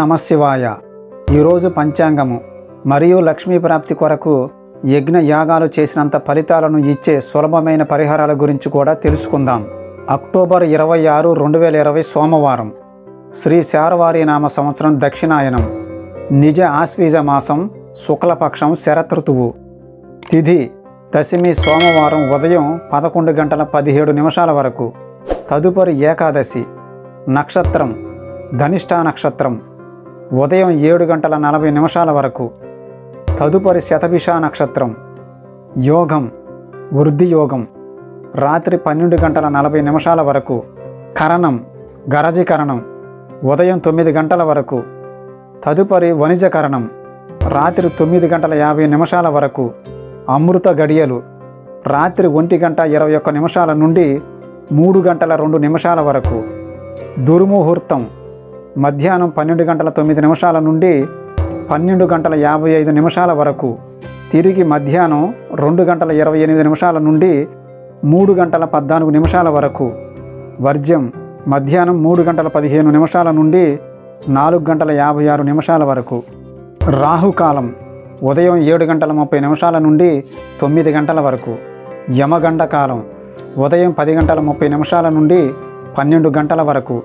నమశివాయ ఈరోజు పంచాంగము మరియు లక్ష్మీ ప్రాప్తి కొరకు యజ్ఞ యాగాలు చేసినంత ఫలితాలను ఇచ్చే సులభమైన పరిహారాల గురించి కూడా తెలుసుకుందాం అక్టోబర్ ఇరవై ఆరు రెండు వేల ఇరవై సోమవారం శ్రీ శారవారి నామ సంవత్సరం దక్షిణాయనం నిజ ఆశ్వీజ మాసం శుక్లపక్షం శరతృతువు తిథి దశమి సోమవారం ఉదయం పదకొండు గంటల పదిహేడు నిమిషాల వరకు తదుపరి ఏకాదశి నక్షత్రం ధనిష్టా నక్షత్రం ఉదయం ఏడు గంటల నలభై నిమిషాల వరకు తదుపరి శతభిష నక్షత్రం యోగం వృద్ధి యోగం రాత్రి పన్నెండు గంటల నలభై నిమిషాల వరకు కరణం గరజీకరణం ఉదయం తొమ్మిది గంటల వరకు తదుపరి వణిజకరణం రాత్రి తొమ్మిది గంటల యాభై నిమిషాల వరకు అమృత గడియలు రాత్రి ఒంటి గంట ఇరవై ఒక్క నిమిషాల నుండి మూడు గంటల రెండు నిమిషాల వరకు దుర్ముహూర్తం మధ్యాహ్నం పన్నెండు గంటల తొమ్మిది నిమిషాల నుండి పన్నెండు గంటల యాభై ఐదు నిమిషాల వరకు తిరిగి మధ్యాహ్నం రెండు గంటల ఇరవై ఎనిమిది నిమిషాల నుండి మూడు గంటల పద్నాలుగు నిమిషాల వరకు వర్జ్యం మధ్యాహ్నం మూడు గంటల పదిహేను నిమిషాల నుండి నాలుగు గంటల యాభై ఆరు నిమిషాల వరకు రాహుకాలం ఉదయం ఏడు గంటల ముప్పై నిమిషాల నుండి తొమ్మిది గంటల వరకు యమగండ కాలం ఉదయం పది గంటల ముప్పై నిమిషాల నుండి పన్నెండు గంటల వరకు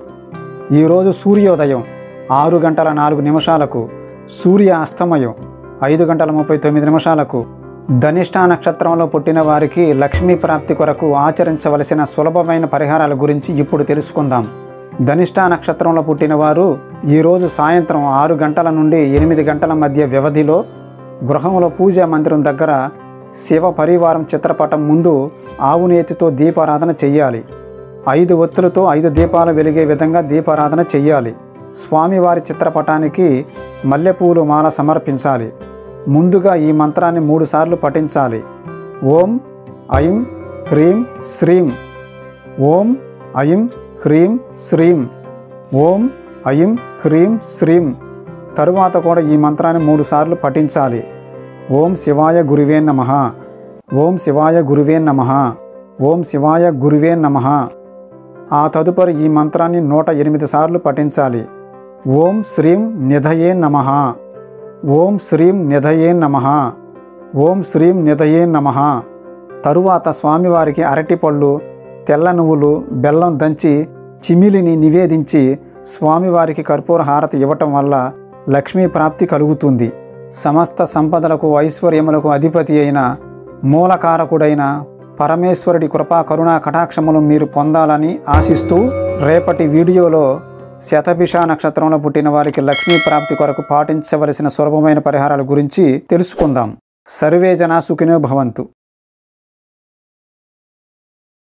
ఈరోజు సూర్యోదయం ఆరు గంటల నాలుగు నిమిషాలకు సూర్య అస్తమయం ఐదు గంటల ముప్పై తొమ్మిది నిమిషాలకు ధనిష్టా నక్షత్రంలో పుట్టిన వారికి లక్ష్మీ ప్రాప్తి కొరకు ఆచరించవలసిన సులభమైన పరిహారాల గురించి ఇప్పుడు తెలుసుకుందాం ధనిష్టా నక్షత్రంలో పుట్టిన వారు ఈరోజు సాయంత్రం ఆరు గంటల నుండి ఎనిమిది గంటల మధ్య వ్యవధిలో గృహంలో పూజా మందిరం దగ్గర శివ పరివారం చిత్రపటం ముందు ఆవు నేతితో దీపారాధన చెయ్యాలి ఐదు ఒత్తులతో ఐదు దీపాలు వెలిగే విధంగా దీపారాధన చెయ్యాలి స్వామివారి చిత్రపటానికి మల్లెపూలు మాల సమర్పించాలి ముందుగా ఈ మంత్రాన్ని మూడుసార్లు పఠించాలి ఓం ఐం హ్రీం శ్రీం ఓం ఐం హ్రీం శ్రీం ఓం ఐం హ్రీం శ్రీం తరువాత కూడా ఈ మంత్రాన్ని మూడుసార్లు పఠించాలి ఓం శివాయ గురువే నమ ఓం శివాయ గురువే నమ ఓం శివాయ గురువే నమ ఆ తదుపరి ఈ మంత్రాన్ని నూట ఎనిమిది సార్లు పఠించాలి ఓం శ్రీం నిధయే నమ ఓం శ్రీం నిధయే నమ ఓం శ్రీం నిధయే నమ తరువాత స్వామివారికి అరటిపళ్ళు తెల్ల నువ్వులు బెల్లం దంచి చిమిలిని నివేదించి స్వామివారికి కర్పూర హారతి ఇవ్వటం వల్ల లక్ష్మీ ప్రాప్తి కలుగుతుంది సమస్త సంపదలకు ఐశ్వర్యములకు అధిపతి అయిన మూలకారకుడైన పరమేశ్వరుడి కృపా కరుణా కటాక్షములు మీరు పొందాలని ఆశిస్తూ రేపటి వీడియోలో శతభిష నక్షత్రంలో పుట్టిన వారికి లక్ష్మీ ప్రాప్తి కొరకు పాటించవలసిన సులభమైన పరిహారాల గురించి తెలుసుకుందాం సర్వే జనా సుఖినో భవంతు